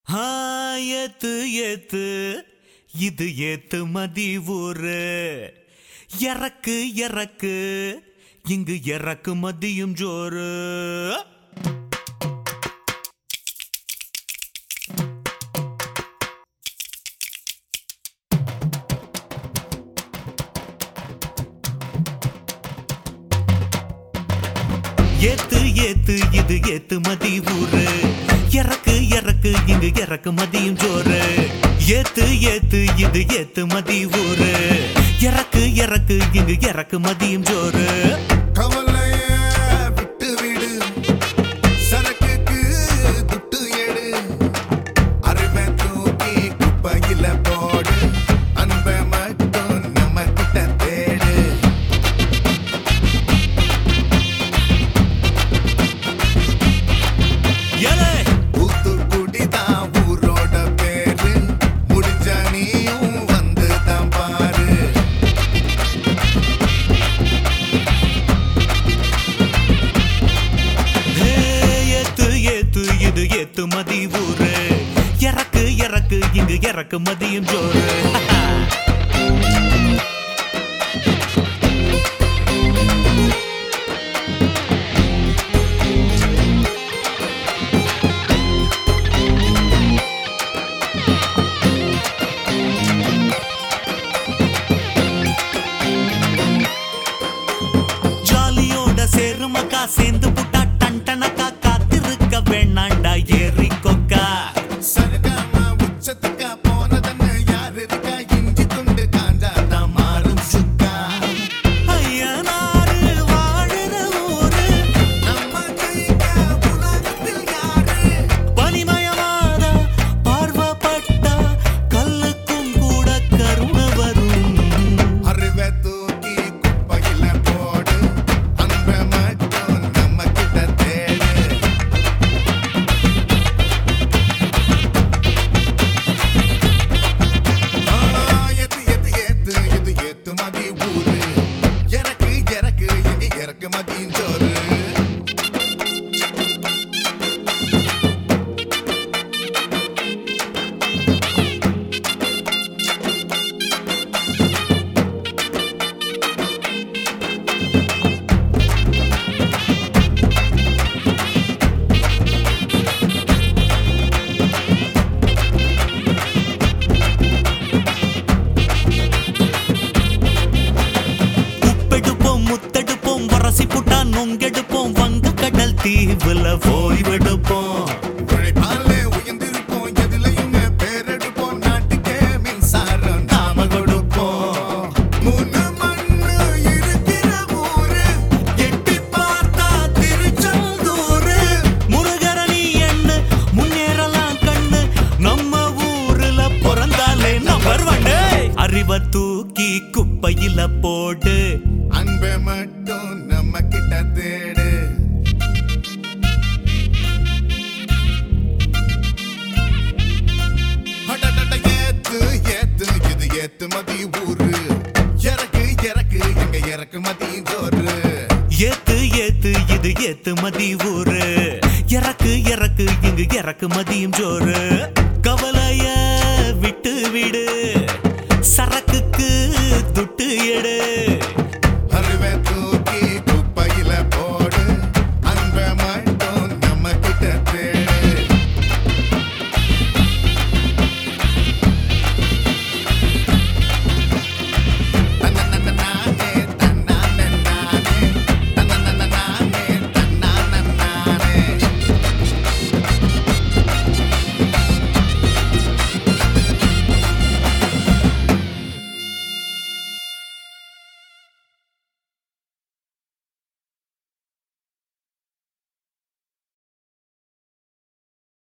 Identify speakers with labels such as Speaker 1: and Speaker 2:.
Speaker 1: ஆ, ஏத்து ஏத்து இது ஏத்து மதி ஊரு இறக்கு இறக்கு இங்கு இறக்கு மதியும் ஜோறு ஏத்து ஏத்து இது ஏத்து மதி ஊரு இறக்கு இறக்கு இங்கு இறக்கு மதியும் ஜோறு ஏத்து ஏத்து இது ஏத்து மதி ஊரு இறக்கு இறக்கு இங்கு இறக்கு மதியும் ஜோறு
Speaker 2: கவலைய விட்டு விடு சரக்குக்கு துட்டு எடு அறிவை தூக்கி குப்பையில போடு அன்பை மட்டும் நம்ம கிட்ட தேடு
Speaker 1: ஏலே
Speaker 2: ஊத்துக்குடி தான் ஊரோட பேரு முடிஞ்ச நீயும் வந்து தான் பாரு
Speaker 1: ஹே, ஏத்து ஏத்து இது ஏத்து மதி ஊரு இறக்கு இறக்கு இங்கு இறக்கு மதியும் ஜோறு ஜாலியோட சேருமக்கா சேர்ந்து புட்டா டன்டனக்கா காத்திருக்க வேணாண்டா ஏறி கொக்கா
Speaker 2: சருகாம உச்சத்துக்கா போனதன்னு யாரு இருக்கா இஞ்சி துண்டு காஞ்சாதான் மாறும் சுக்கா
Speaker 1: ஐயனாரு வாழுற ஊரு
Speaker 2: நம்ம கைக்கா உலகத்தில் யாரு
Speaker 1: பனிமயமாத பார்வப்பட்டா கல்லுக்கும் கூட கருணை வரும்
Speaker 2: அறிவை தூக்கி குப்பையில போடு அன்பை மட்டும் நம்ம கிட்ட தேடு ஆ, எது எது ஏத்து இது ஏத்து மதி ஊரு எனக்கு எனக்கு இங்க இறக்கு மதியின் சோறு
Speaker 1: உப்பெடுப்போம் முத்தெடுப்போம் வரசி புட்டா நொங்கெடுப்போம் வங்க கடல் தீவுல ஓய்வெடுப்போம்
Speaker 2: உழைப்பாலே உயர்ந்திருப்போம் எதுலயுமே பேரெடுப்போம் நாட்டுக்கே மின்சாரம் நாம கொடுப்போம் மூணு மண்ணு இருக்கிற ஊரு
Speaker 1: எட்டி பார்த்தா திருச்செந்தூரு முருகரணி எண்ணு முன்னேறலாம் கண்ணு நம்ம ஊருல பிறந்தாலே நம்பர் வண்டு அறிவை தூக்கி குப்பையில போடு
Speaker 2: அன்பை மட்டும் நம்ம கிட்ட தேடு அடடட ஏத்து ஏத்து இது ஏத்து மதி ஊரு இறக்கு இறக்கு எங்க இறக்கு மதி ஜோறு
Speaker 1: ஏத்து ஏத்து இது ஏத்து மதி ஊரு இறக்கு இறக்கு இங்கு இறக்கு மதியும் ஜோறு